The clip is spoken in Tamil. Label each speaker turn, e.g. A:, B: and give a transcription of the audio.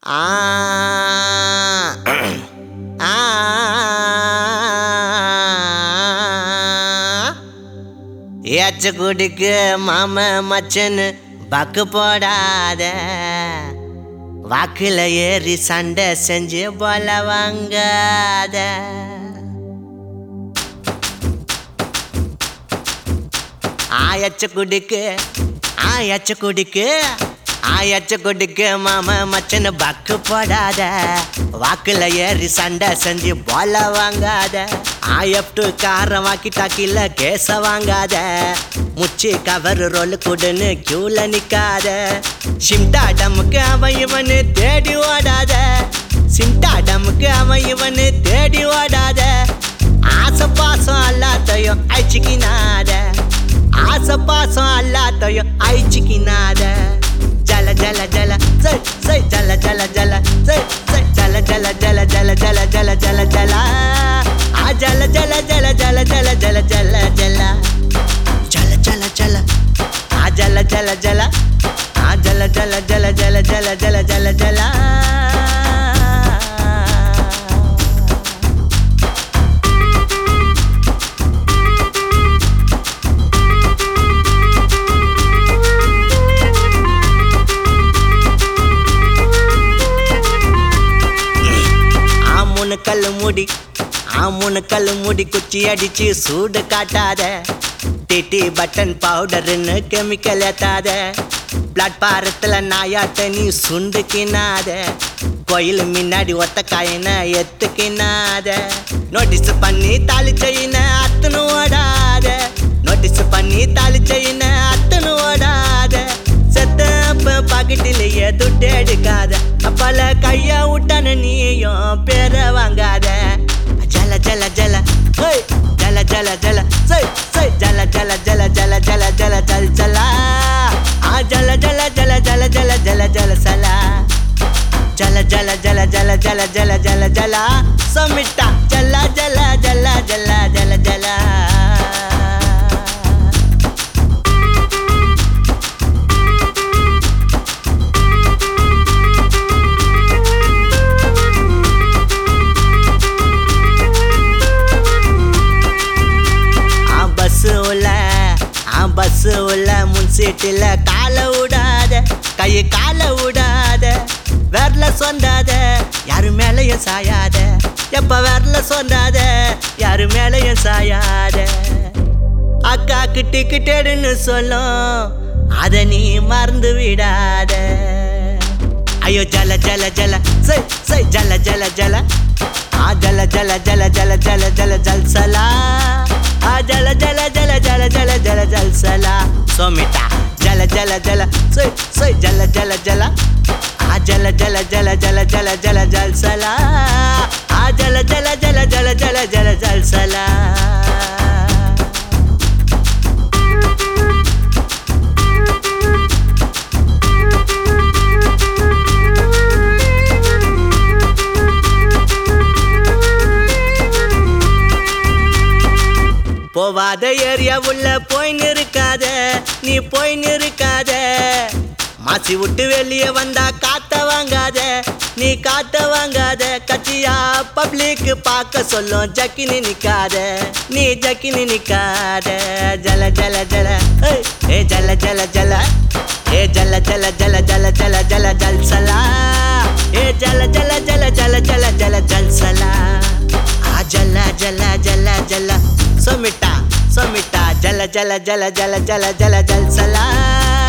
A: ஆ ஆ ஏச்ச குடிக்கு மாம மச்சன்னு பக்கு போடாத வாக்குல ஏறி சண்டை செஞ்சு போல வாங்காத ஆயச்ச குடிக்கு ஆயச்ச குடிக்கு ஆயச்ச குடிக்கு மாம மச்சன்னு பக்கு போடாத வாக்குல ஏறி சண்டை செஞ்சு போல வாங்காத ஆயப்டு காரம் வாக்கி டாக்கில கேச வாங்காத முச்சி கவர் ரோல் குடுன்னு கியூல நிக்காத சிம்டா டமுக்கு அவன் இவனு தேடி ஓடாத சிம்டா டமுக்கு அவன் இவனு தேடி ஓடாத ஆசை பாசம் அல்லாத்தையும் அழிச்சிக்கினாத ஆசை பாசம் அல்லாத்தையும் அழிச்சிக்கினாத ஜல ஜல ஜல சை சை ஜல ஜல ஜல சை சை ஜல ஜல ஜல ஜல ஜல ஜல ஜல ஜல ஆ ஜல ஜல ஜல ஜல ஜல ஜல ஜல ஜல ஜல ஜல ஜல ஆ ஜல ஜல ஜல ஆ ஜல ஜல ஜல ஜல ஜல ஜல ஜல ஜல ஆ மூணு கல்லு முடி ஆ மூணு கல்லு முடி குச்சி அடிச்சு சூடு காட்டாத டிடி பட்டன் பவுடர்னு கெமிக்கல் ஏத்தாத பிளட் பாரத்துல நாயாட்ட நீ சுண்டுக்கினாத கோயில் முன்னாடி ஒத்த காயின எத்துக்கினாத நோட்டீஸ் பண்ணி தாலி செய்யின அத்தனு ஓடாத நோட்டீஸ் பண்ணி தாலி செய்யின அத்தனு ஓடாத செத்தப்ப பாக்கெட்டிலேயே துட்டு எடுக்காத அப்பல கைய விட்டான நீயும் பேர வாங்காத ஜல ஜல ஜல ஹோய் ஜல ஜல ஜல சை சை ஜல ஜல ஜல ஜல ஜல ஜல ஜல் ஜல ஆ ஜல ஜல ஜல ஜல ஜல ஜல ஜல சல ஜல ஜல ஜல ஜல ஜல ஜல ஜல ஜல சமிட்டா ஜல ஜல ஜல ஜல ஜல ஜல ஆ பஸ் உள்ள ஆ பஸ் உள்ள முன் சீட்டில் காலை விடாத கையை காலை விடாத வரல சொந்தாத யாரு மேலையும் சாயாத எப்ப வரல சொந்தாத யாரு மேலையும் சாயாத அக்காக்கு டிக்கெட்டுன்னு சொல்லும் அத நீ மறந்து விடாத ஐயோ ஜல ஜல ஜல சை சை ஜல ஜல ஜல ஆ ஜல ஜல ஜல ஜல ஜல ஜல ஜல் சலா ஆ ஜல ஜல ஜல ஜல ஜல ஜல ஜல் சலா சோமிட்டா ஜல ஜல ஜல சை சை ஜல ஜல ஜல ஆ ஜல ஜல ஜல ஜல ஜல ஜல ஜல் சலா ஆ ஜல ஜல ஜல ஜல ஜல ஜல ஜல் சலா போவாத ஏரியா உள்ள போயின்னு இருக்காத நீ போயின்னு இருக்காத மாசி விட்டு வெளியே வந்தா காத்த வாங்காத நீ காத்த வாங்காத கட்சியா பப்ளிக் பார்க்க சொல்லும் ஜக்கினி நிக்காத நீ ஜக்கினி நிக்காத ஜல ஜல ஜல ஏய், ஏ ஜல ஜல ஜல ஏ ஜல ஜல ஜல ஜல ஜல ஜல ஜல் சலா ஏ ஜல ஜல ஜல ஜல ஜல ஜல ஜல் சலா ಆ ಜಲ ಜಲ ಜಲ ಜಲ ಸೊಮಿಟ ಸೊಮಿಟ ಜಲ ಜಲ ಜಲ ಜಲ ಜಲ ಜಲ ಜಲ್ ಸಲಾ